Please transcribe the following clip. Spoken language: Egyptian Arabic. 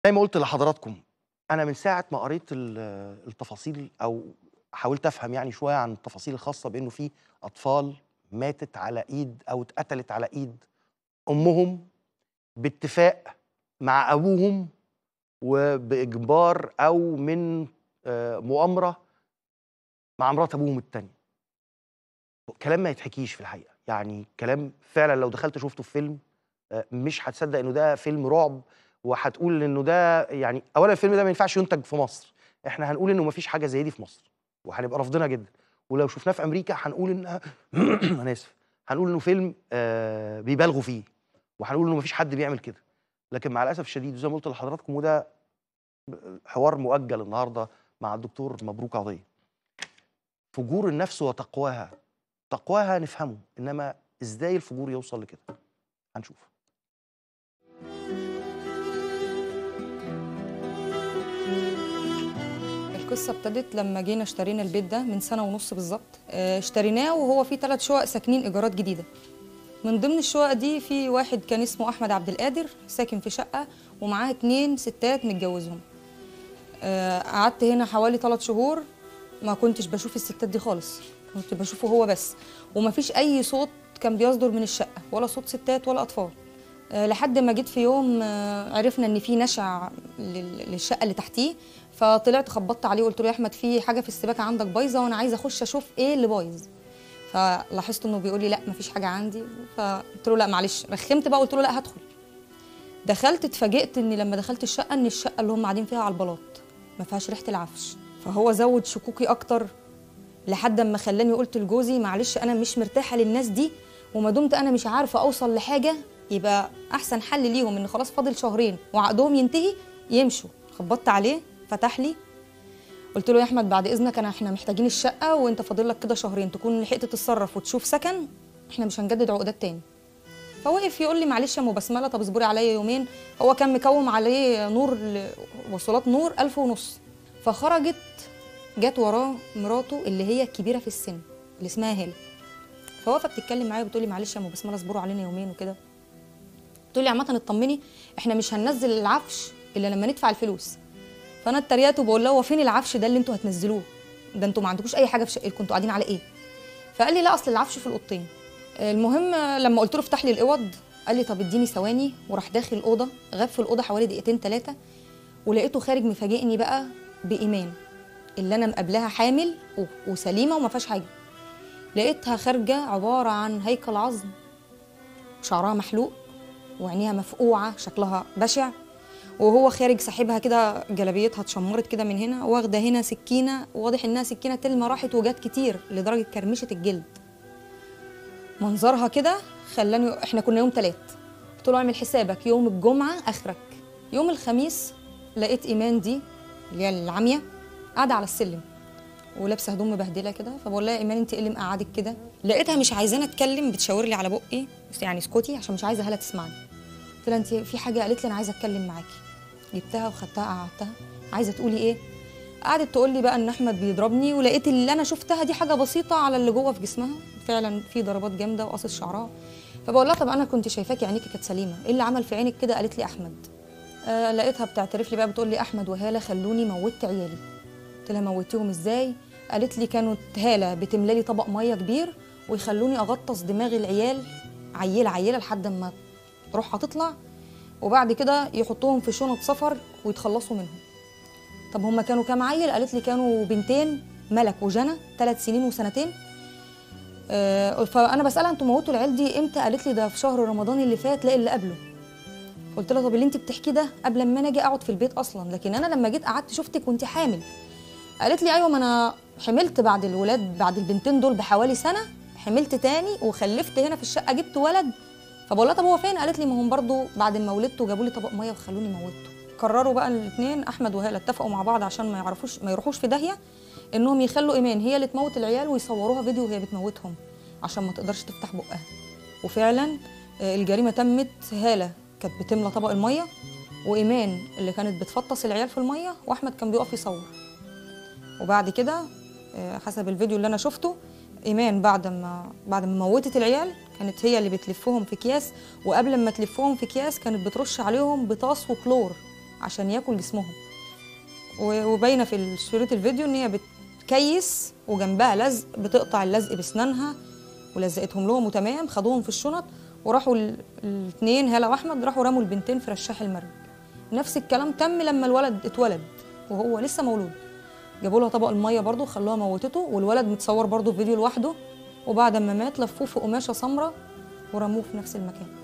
زي ما قلت لحضراتكم انا من ساعه ما قريت ال- التفاصيل او حاولت افهم يعني شويه عن التفاصيل الخاصه بانه في اطفال ماتت على ايد او اتقتلت على ايد امهم باتفاق مع ابوهم وباجبار او من آه، مؤامره مع مرات ابوهم التانية كلام ما يتحكيش في الحقيقه يعني كلام فعلا لو دخلت شفته في فيلم آه، مش هتصدق انه ده فيلم رعب وهتقول انه ده يعني اولا الفيلم ده ما ينفعش ينتج في مصر احنا هنقول انه ما فيش حاجه زي دي في مصر وهنبقى رافضينها جدا ولو شفناه في امريكا هنقول ان انا اسف هنقول انه فيلم آه بيبالغوا فيه وهنقول انه ما فيش حد بيعمل كده لكن مع الاسف الشديد زي ما قلت لحضراتكم وده حوار مؤجل النهارده مع الدكتور مبروك عضيه فجور النفس وتقواها تقواها نفهمه انما ازاي الفجور يوصل لكده هنشوف القصة ابتدت لما جينا اشترينا البيت ده من سنة ونص بالظبط اه، اشتريناه وهو فيه ثلاث شقق ساكنين إيجارات جديدة من ضمن الشقق دي في واحد كان اسمه أحمد عبد القادر ساكن في شقة ومعاه اتنين ستات متجوزهم اه، قعدت هنا حوالي ثلاث شهور ما كنتش بشوف الستات دي خالص كنت بشوفه هو بس ومفيش أي صوت كان بيصدر من الشقة ولا صوت ستات ولا أطفال آه، لحد ما جيت في يوم آه، عرفنا ان في نشع لل- للشقه اللي تحتيه فطلعت خبطت عليه وقلت له يا احمد في حاجه في السباكه عندك بايظه وانا عايزه اخش اشوف ايه اللي بايظ فلاحظت انه بيقول لي لا مفيش حاجه عندي فقلت له لا معلش رخمت بقى قلت له لا هدخل دخلت اتفاجئت اني لما دخلت الشقه ان الشقه اللي هم قاعدين فيها على البلاط ما فيهاش ريحه العفش فهو زود شكوكي اكتر لحد اما خلاني قلت لجوزي معلش انا مش مرتاحه للناس دي وما دمت انا مش عارفه اوصل لحاجه يبقى احسن حل ليهم ان خلاص فاضل شهرين وعقدهم ينتهي يمشوا خبطت عليه فتح لي قلت له يا احمد بعد اذنك انا احنا محتاجين الشقه وانت فاضل لك كده شهرين تكون لحقت تتصرف وتشوف سكن احنا مش هنجدد عقودات تاني فوقف يقول لي معلش يا ام بسمله طب اصبري عليا يومين هو كان مكوم عليه نور ل- وصلات نور ألف ونص فخرجت جت وراه مراته اللي هي الكبيره في السن اللي اسمها هاله فواقفه بتتكلم معايا بتقول لي معلش يا ام بسمله اصبروا علينا يومين وكده تقول لي عامه اطمني احنا مش هننزل العفش الا لما ندفع الفلوس فانا اتريقت وبقول له هو فين العفش ده اللي انتوا هتنزلوه ده انتوا ما عندكوش اي حاجه في شقتكم انتوا قاعدين على ايه فقال لي لا اصل العفش في الاوضتين المهم لما قلت له افتح لي الاوض قال لي طب اديني ثواني وراح داخل الاوضه غاب في الاوضه حوالي دقيقتين ثلاثه ولقيته خارج مفاجئني بقى بايمان اللي انا مقابلاها حامل و- وسليمه وما فيهاش حاجه لقيتها خارجه عباره عن هيكل عظم شعرها محلوق وعينيها مفقوعه شكلها بشع وهو خارج ساحبها كده جلابيتها اتشمرت كده من هنا واخده هنا سكينه واضح انها سكينه تلمه راحت وجات كتير لدرجه كرمشت الجلد منظرها كده خلاني احنا كنا يوم تلات قلت له اعمل حسابك يوم الجمعه اخرك يوم الخميس لقيت ايمان دي اللي هي العاميه قاعده على السلم ولابسه هدوم مبهدله كده فبقول لها يا ايمان انت ايه اللي مقعدك كده لقيتها مش عايزاني اتكلم بتشاور لي على بقي بس يعني اسكتي عشان مش عايزه هاله تسمعني قلت لها انت في حاجه قالت لي انا عايزه اتكلم معاكي جبتها وخدتها قعدتها عايزه تقولي ايه قعدت تقول لي بقى ان احمد بيضربني ولقيت اللي انا شفتها دي حاجه بسيطه على اللي جوه في جسمها فعلا في ضربات جامده وقصص شعرها فبقول لها طب انا كنت شايفاكي عينيكي كانت سليمه ايه اللي عمل في عينك كده قالت لي احمد آه لقيتها بتعترف لي بقى بتقول لي احمد وهاله خلوني موتت عيالي قلت لها موتيهم ازاي قالت لي كانت هاله بتملى لي طبق ميه كبير ويخلوني اغطس دماغ العيال عيله عيله لحد ما روحها تطلع وبعد كده يحطوهم في شنط سفر ويتخلصوا منهم طب هما كانوا كام عيل قالت لي كانوا بنتين ملك وجنى ثلاث سنين وسنتين آه، فانا بسالها انتوا موتوا العيال دي امتى قالت لي ده في شهر رمضان اللي فات لا اللي قبله قلت لها طب اللي انت بتحكيه ده قبل ما انا اجي اقعد في البيت اصلا لكن انا لما جيت قعدت شفتك وانت حامل قالت لي ايوه ما انا حملت بعد الولاد بعد البنتين دول بحوالي سنه حملت تاني وخلفت هنا في الشقه جبت ولد فبقول لها طب هو فين قالت لي ما هم برضو بعد ما ولدته جابوا لي طبق ميه وخلوني موته قرروا بقى الاثنين احمد وهاله اتفقوا مع بعض عشان ما يعرفوش ما يروحوش في داهيه انهم يخلوا ايمان هي اللي تموت العيال ويصوروها فيديو وهي بتموتهم عشان ما تقدرش تفتح بقها وفعلا آه، الجريمه تمت هاله كانت بتملى طبق الميه وايمان اللي كانت بتفطس العيال في الميه واحمد كان بيقف يصور وبعد كده آه، حسب الفيديو اللي انا شفته ايمان بعد ما بعد ما موتت العيال كانت هي اللي بتلفهم في اكياس وقبل ما تلفهم في اكياس كانت بترش عليهم بطاس وكلور عشان ياكل جسمهم و- وباينه في شريط الفيديو ان هي بتكيس وجنبها لزق بتقطع اللزق باسنانها ولزقتهم لهم وتمام خدوهم في الشنط وراحوا الاثنين هاله واحمد راحوا رموا البنتين في رشاح المرج نفس الكلام تم لما الولد اتولد وهو لسه مولود جابوا لها طبق الميه برضو خلوها موتته والولد متصور برضو في فيديو لوحده وبعد ما مات لفوه في قماشه سمراء ورموه في نفس المكان